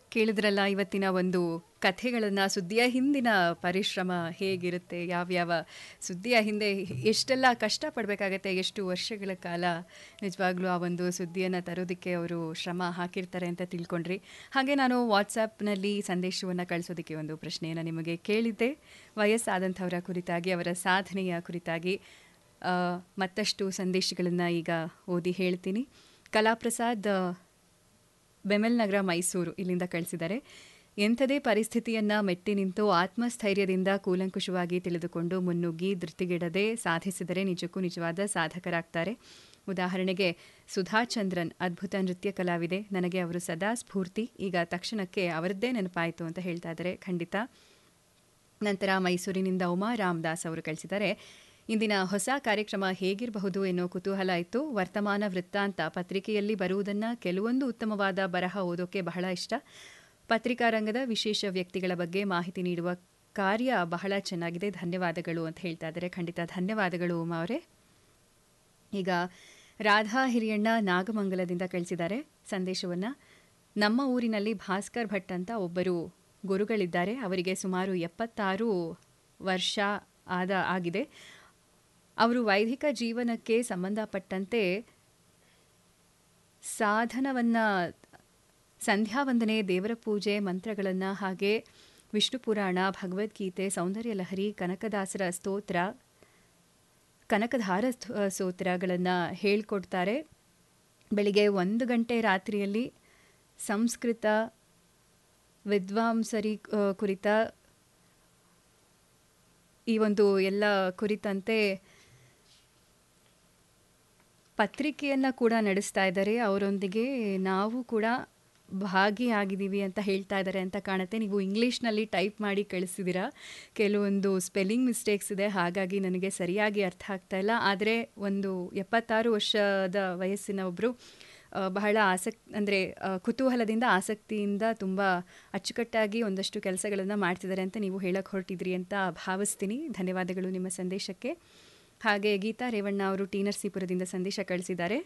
ಕೇಳಿದ್ರಲ್ಲ ಇವತ್ತಿನ ಒಂದು ಕಥೆಗಳನ್ನು ಸುದ್ದಿಯ ಹಿಂದಿನ ಪರಿಶ್ರಮ ಹೇಗಿರುತ್ತೆ ಯಾವ್ಯಾವ ಸುದ್ದಿಯ ಹಿಂದೆ ಎಷ್ಟೆಲ್ಲ ಕಷ್ಟಪಡಬೇಕಾಗತ್ತೆ ಎಷ್ಟು ವರ್ಷಗಳ ಕಾಲ ನಿಜವಾಗ್ಲೂ ಆ ಒಂದು ಸುದ್ದಿಯನ್ನು ತರೋದಕ್ಕೆ ಅವರು ಶ್ರಮ ಹಾಕಿರ್ತಾರೆ ಅಂತ ತಿಳ್ಕೊಂಡ್ರಿ ಹಾಗೆ ನಾನು ವಾಟ್ಸಪ್ನಲ್ಲಿ ಸಂದೇಶವನ್ನು ಕಳಿಸೋದಕ್ಕೆ ಒಂದು ಪ್ರಶ್ನೆಯನ್ನು ನಿಮಗೆ ಕೇಳಿದ್ದೆ ವಯಸ್ಸಾದಂಥವರ ಕುರಿತಾಗಿ ಅವರ ಸಾಧನೆಯ ಕುರಿತಾಗಿ ಆ, ಮತ್ತಷ್ಟು ಸಂದೇಶಗಳನ್ನು ಈಗ ಓದಿ ಹೇಳ್ತೀನಿ ಕಲಾಪ್ರಸಾದ್ ಆ, ಬೆಮೆಲ್ ನಗರ ಮೈಸೂರು ಇಲ್ಲಿಂದ ಕಳಿಸಿದ್ದಾರೆ ಎಂಥದೇ ಪರಿಸ್ಥಿತಿಯನ್ನು ಮೆಟ್ಟಿ ನಿಂತು ಆತ್ಮಸ್ಥೈರ್ಯದಿಂದ ಕೂಲಂಕುಷವಾಗಿ ತಿಳಿದುಕೊಂಡು ಮುನ್ನುಗ್ಗಿ ಧೃತಿಗೆಡದೆ ಸಾಧಿಸಿದರೆ ನಿಜಕ್ಕೂ ನಿಜವಾದ ಸಾಧಕರಾಗ್ತಾರೆ ಉದಾಹರಣೆಗೆ ಸುಧಾ ಚಂದ್ರನ್ ಅದ್ಭುತ ನೃತ್ಯ ಕಲಾವಿದೆ ನನಗೆ ಅವರು ಸದಾ ಸ್ಫೂರ್ತಿ ಈಗ ತಕ್ಷಣಕ್ಕೆ ಅವರದ್ದೇ ನೆನಪಾಯಿತು ಅಂತ ಹೇಳ್ತಾ ಇದ್ದಾರೆ ಖಂಡಿತ ನಂತರ ಮೈಸೂರಿನಿಂದ ಉಮಾ ರಾಮದಾಸ್ ಅವರು ಕಳಿಸಿದ್ದಾರೆ ಇಂದಿನ ಹೊಸ ಕಾರ್ಯಕ್ರಮ ಹೇಗಿರಬಹುದು ಎನ್ನೋ ಕುತೂಹಲ ಇತ್ತು ವರ್ತಮಾನ ವೃತ್ತಾಂತ ಪತ್ರಿಕೆಯಲ್ಲಿ ಬರುವುದನ್ನು ಕೆಲವೊಂದು ಉತ್ತಮವಾದ ಬರಹ ಓದೋಕೆ ಬಹಳ ಇಷ್ಟ ಪತ್ರಿಕಾ ರಂಗದ ವಿಶೇಷ ವ್ಯಕ್ತಿಗಳ ಬಗ್ಗೆ ಮಾಹಿತಿ ನೀಡುವ ಕಾರ್ಯ ಬಹಳ ಚೆನ್ನಾಗಿದೆ ಧನ್ಯವಾದಗಳು ಅಂತ ಹೇಳ್ತಾ ಇದ್ದಾರೆ ಖಂಡಿತ ಧನ್ಯವಾದಗಳು ಉಮಾ ಅವರೇ ಈಗ ರಾಧಾ ಹಿರಿಯಣ್ಣ ನಾಗಮಂಗಲದಿಂದ ಕಳಿಸಿದ್ದಾರೆ ಸಂದೇಶವನ್ನು ನಮ್ಮ ಊರಿನಲ್ಲಿ ಭಾಸ್ಕರ್ ಭಟ್ ಅಂತ ಒಬ್ಬರು ಗುರುಗಳಿದ್ದಾರೆ ಅವರಿಗೆ ಸುಮಾರು ಎಪ್ಪತ್ತಾರು ವರ್ಷ ಆದ ಆಗಿದೆ ಅವರು ವೈದಿಕ ಜೀವನಕ್ಕೆ ಸಂಬಂಧಪಟ್ಟಂತೆ ಸಾಧನವನ್ನು ಸಂಧ್ಯಾವಂದನೆ ದೇವರ ಪೂಜೆ ಮಂತ್ರಗಳನ್ನು ಹಾಗೆ ವಿಷ್ಣು ಪುರಾಣ ಭಗವದ್ಗೀತೆ ಸೌಂದರ್ಯ ಲಹರಿ ಕನಕದಾಸರ ಸ್ತೋತ್ರ ಕನಕಧಾರ ಸ್ತ- ಸ್ತೋತ್ರಗಳನ್ನು ಹೇಳ್ಕೊಡ್ತಾರೆ ಬೆಳಿಗ್ಗೆ ಒಂದು ಗಂಟೆ ರಾತ್ರಿಯಲ್ಲಿ ಸಂಸ್ಕೃತ ವಿದ್ವಾಂಸರಿ ಆ, ಕುರಿತ ಈ ಒಂದು ಎಲ್ಲ ಕುರಿತಂತೆ ಪತ್ರಿಕೆಯನ್ನು ಕೂಡ ನಡೆಸ್ತಾ ಇದ್ದಾರೆ ಅವರೊಂದಿಗೆ ನಾವು ಕೂಡ ಭಾಗಿಯಾಗಿದ್ದೀವಿ ಅಂತ ಹೇಳ್ತಾ ಇದ್ದಾರೆ ಅಂತ ಕಾಣುತ್ತೆ ನೀವು ಇಂಗ್ಲೀಷ್ನಲ್ಲಿ ಟೈಪ್ ಮಾಡಿ ಕಳಿಸಿದ್ದೀರಾ ಕೆಲವೊಂದು ಸ್ಪೆಲ್ಲಿಂಗ್ ಮಿಸ್ಟೇಕ್ಸ್ ಇದೆ ಹಾಗಾಗಿ ನನಗೆ ಸರಿಯಾಗಿ ಅರ್ಥ ಆಗ್ತಾ ಇಲ್ಲ ಆದರೆ ಒಂದು ಎಪ್ಪತ್ತಾರು ವರ್ಷದ ವಯಸ್ಸಿನ ಒಬ್ಬರು ಆ, ಬಹಳ ಆಸಕ್ ಅಂದರೆ ಕುತೂಹಲದಿಂದ ಆಸಕ್ತಿಯಿಂದ ತುಂಬ ಅಚ್ಚುಕಟ್ಟಾಗಿ ಒಂದಷ್ಟು ಕೆಲಸಗಳನ್ನು ಮಾಡ್ತಿದ್ದಾರೆ ಅಂತ ನೀವು ಹೇಳಕ್ಕೆ ಹೊರಟಿದ್ರಿ ಅಂತ ಭಾವಿಸ್ತೀನಿ ಧನ್ಯವಾದಗಳು ನಿಮ್ಮ ಸಂದೇಶಕ್ಕೆ ಹಾಗೆ ಗೀತಾ ರೇವಣ್ಣ ಅವರು ಟಿ ನರಸೀಪುರದಿಂದ ಸಂದೇಶ ಕಳಿಸಿದ್ದಾರೆ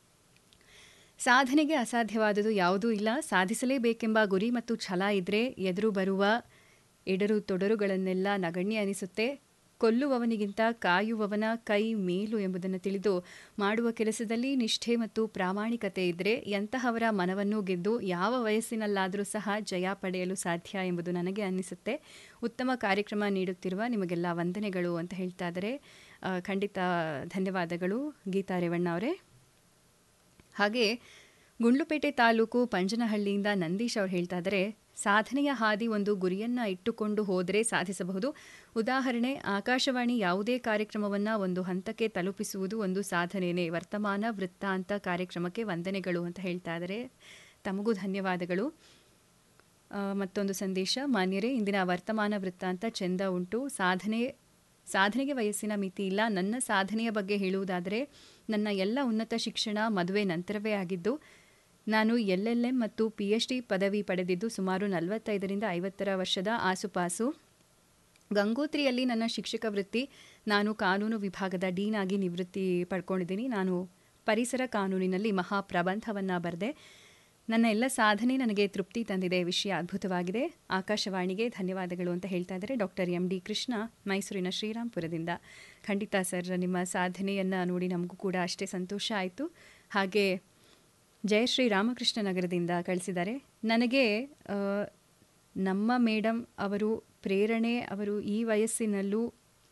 ಸಾಧನೆಗೆ ಅಸಾಧ್ಯವಾದುದು ಯಾವುದೂ ಇಲ್ಲ ಸಾಧಿಸಲೇಬೇಕೆಂಬ ಗುರಿ ಮತ್ತು ಛಲ ಇದ್ರೆ ಎದುರು ಬರುವ ಎಡರು ತೊಡರುಗಳನ್ನೆಲ್ಲ ನಗಣ್ಯ ಅನಿಸುತ್ತೆ ಕೊಲ್ಲುವವನಿಗಿಂತ ಕಾಯುವವನ ಕೈ ಮೇಲು ಎಂಬುದನ್ನು ತಿಳಿದು ಮಾಡುವ ಕೆಲಸದಲ್ಲಿ ನಿಷ್ಠೆ ಮತ್ತು ಪ್ರಾಮಾಣಿಕತೆ ಇದ್ದರೆ ಎಂತಹವರ ಮನವನ್ನು ಗೆದ್ದು ಯಾವ ವಯಸ್ಸಿನಲ್ಲಾದರೂ ಸಹ ಜಯ ಪಡೆಯಲು ಸಾಧ್ಯ ಎಂಬುದು ನನಗೆ ಅನ್ನಿಸುತ್ತೆ ಉತ್ತಮ ಕಾರ್ಯಕ್ರಮ ನೀಡುತ್ತಿರುವ ನಿಮಗೆಲ್ಲ ವಂದನೆಗಳು ಅಂತ ಹೇಳ್ತಾ ಇದ್ದಾರೆ ಆ, ಖಂಡಿತ ಧನ್ಯವಾದಗಳು ಗೀತಾ ರೇವಣ್ಣ ಅವರೇ ಹಾಗೆ ಗುಂಡ್ಲುಪೇಟೆ ತಾಲೂಕು ಪಂಜನಹಳ್ಳಿಯಿಂದ ನಂದೀಶ್ ಅವರು ಹೇಳ್ತಾ ಇದ್ದಾರೆ ಸಾಧನೆಯ ಹಾದಿ ಒಂದು ಗುರಿಯನ್ನ ಇಟ್ಟುಕೊಂಡು ಹೋದರೆ ಸಾಧಿಸಬಹುದು ಉದಾಹರಣೆ ಆಕಾಶವಾಣಿ ಯಾವುದೇ ಕಾರ್ಯಕ್ರಮವನ್ನು ಒಂದು ಹಂತಕ್ಕೆ ತಲುಪಿಸುವುದು ಒಂದು ಸಾಧನೆಯೇ ವರ್ತಮಾನ ವೃತ್ತಾಂತ ಕಾರ್ಯಕ್ರಮಕ್ಕೆ ವಂದನೆಗಳು ಅಂತ ಹೇಳ್ತಾ ಇದ್ದಾರೆ ತಮಗೂ ಧನ್ಯವಾದಗಳು ಆ, ಮತ್ತೊಂದು ಸಂದೇಶ ಮಾನ್ಯರೇ ಇಂದಿನ ವರ್ತಮಾನ ವೃತ್ತಾಂತ ಚೆಂದ ಉಂಟು ಸಾಧನೆ ಸಾಧನೆಗೆ ವಯಸ್ಸಿನ ಮಿತಿ ಇಲ್ಲ ನನ್ನ ಸಾಧನೆಯ ಬಗ್ಗೆ ಹೇಳುವುದಾದರೆ ನನ್ನ ಎಲ್ಲ ಉನ್ನತ ಶಿಕ್ಷಣ ಮದುವೆ ನಂತರವೇ ಆಗಿದ್ದು ನಾನು ಎಲ್ ಎಲ್ ಎಂ ಮತ್ತು ಪಿ ಎಚ್ ಡಿ ಪದವಿ ಪಡೆದಿದ್ದು ಸುಮಾರು ನಲವತ್ತೈದರಿಂದ ಐವತ್ತರ ವರ್ಷದ ಆಸುಪಾಸು ಗಂಗೋತ್ರಿಯಲ್ಲಿ ನನ್ನ ಶಿಕ್ಷಕ ವೃತ್ತಿ ನಾನು ಕಾನೂನು ವಿಭಾಗದ ಡೀನ್ ಆಗಿ ನಿವೃತ್ತಿ ಪಡ್ಕೊಂಡಿದ್ದೀನಿ ನಾನು ಪರಿಸರ ಕಾನೂನಿನಲ್ಲಿ ಮಹಾ ಪ್ರಬಂಧವನ್ನು ಬರೆದೆ ನನ್ನ ಎಲ್ಲ ಸಾಧನೆ ನನಗೆ ತೃಪ್ತಿ ತಂದಿದೆ ವಿಷಯ ಅದ್ಭುತವಾಗಿದೆ ಆಕಾಶವಾಣಿಗೆ ಧನ್ಯವಾದಗಳು ಅಂತ ಹೇಳ್ತಾ ಇದ್ದಾರೆ ಡಾಕ್ಟರ್ ಎಂ ಡಿ ಕೃಷ್ಣ ಮೈಸೂರಿನ ಶ್ರೀರಾಮ್ಪುರದಿಂದ ಖಂಡಿತ ಸರ್ ನಿಮ್ಮ ಸಾಧನೆಯನ್ನು ನೋಡಿ ನಮಗೂ ಕೂಡ ಅಷ್ಟೇ ಸಂತೋಷ ಆಯಿತು ಹಾಗೆ ಜಯಶ್ರೀ ರಾಮಕೃಷ್ಣ ನಗರದಿಂದ ಕಳಿಸಿದ್ದಾರೆ ನನಗೆ ಆ, ನಮ್ಮ ಮೇಡಮ್ ಅವರು ಪ್ರೇರಣೆ ಅವರು ಈ ವಯಸ್ಸಿನಲ್ಲೂ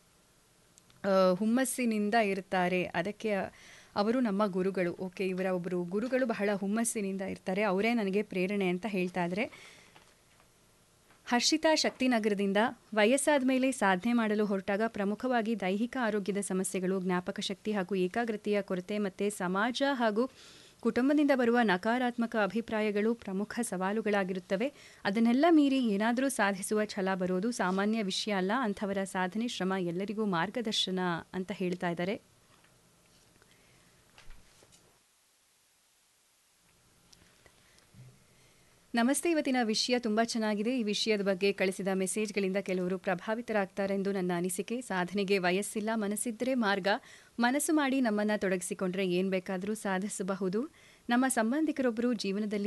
ಆ, ಹುಮ್ಮಸ್ಸಿನಿಂದ ಇರ್ತಾರೆ ಅದಕ್ಕೆ ಅವರು ನಮ್ಮ ಗುರುಗಳು ಓಕೆ ಇವರ ಒಬ್ಬರು ಗುರುಗಳು ಬಹಳ ಹುಮ್ಮಸ್ಸಿನಿಂದ ಇರ್ತಾರೆ ಅವರೇ ನನಗೆ ಪ್ರೇರಣೆ ಅಂತ ಹೇಳ್ತಾ ಇದ್ದಾರೆ ಹರ್ಷಿತಾ ಶಕ್ತಿನಗರದಿಂದ ವಯಸ್ಸಾದ ಮೇಲೆ ಸಾಧನೆ ಮಾಡಲು ಹೊರಟಾಗ ಪ್ರಮುಖವಾಗಿ ದೈಹಿಕ ಆರೋಗ್ಯದ ಸಮಸ್ಯೆಗಳು ಜ್ಞಾಪಕ ಶಕ್ತಿ ಹಾಗೂ ಏಕಾಗ್ರತೆಯ ಕೊರತೆ ಮತ್ತು ಸಮಾಜ ಹಾಗೂ ಕುಟುಂಬದಿಂದ ಬರುವ ನಕಾರಾತ್ಮಕ ಅಭಿಪ್ರಾಯಗಳು ಪ್ರಮುಖ ಸವಾಲುಗಳಾಗಿರುತ್ತವೆ ಅದನ್ನೆಲ್ಲ ಮೀರಿ ಏನಾದರೂ ಸಾಧಿಸುವ ಛಲ ಬರೋದು ಸಾಮಾನ್ಯ ವಿಷಯ ಅಲ್ಲ ಅಂಥವರ ಸಾಧನೆ ಶ್ರಮ ಎಲ್ಲರಿಗೂ ಮಾರ್ಗದರ್ಶನ ಅಂತ ಹೇಳ್ತಾ ಇದ್ದಾರೆ ನಮಸ್ತೆ ಇವತ್ತಿನ ವಿಷಯ ತುಂಬ ಚೆನ್ನಾಗಿದೆ ಈ ವಿಷಯದ ಬಗ್ಗೆ ಕಳಿಸಿದ ಮೆಸೇಜ್ಗಳಿಂದ ಕೆಲವರು ಪ್ರಭಾವಿತರಾಗ್ತಾರೆಂದು ನನ್ನ ಅನಿಸಿಕೆ ಸಾಧನೆಗೆ ವಯಸ್ಸಿಲ್ಲ ಮನಸ್ಸಿದ್ದರೆ ಮಾರ್ಗ ಮನಸ್ಸು ಮಾಡಿ ನಮ್ಮನ್ನು ತೊಡಗಿಸಿಕೊಂಡ್ರೆ ಏನು ಬೇಕಾದರೂ ಸಾಧಿಸಬಹುದು ನಮ್ಮ ಸಂಬಂಧಿಕರೊಬ್ಬರು ಜೀವನದಲ್ಲಿ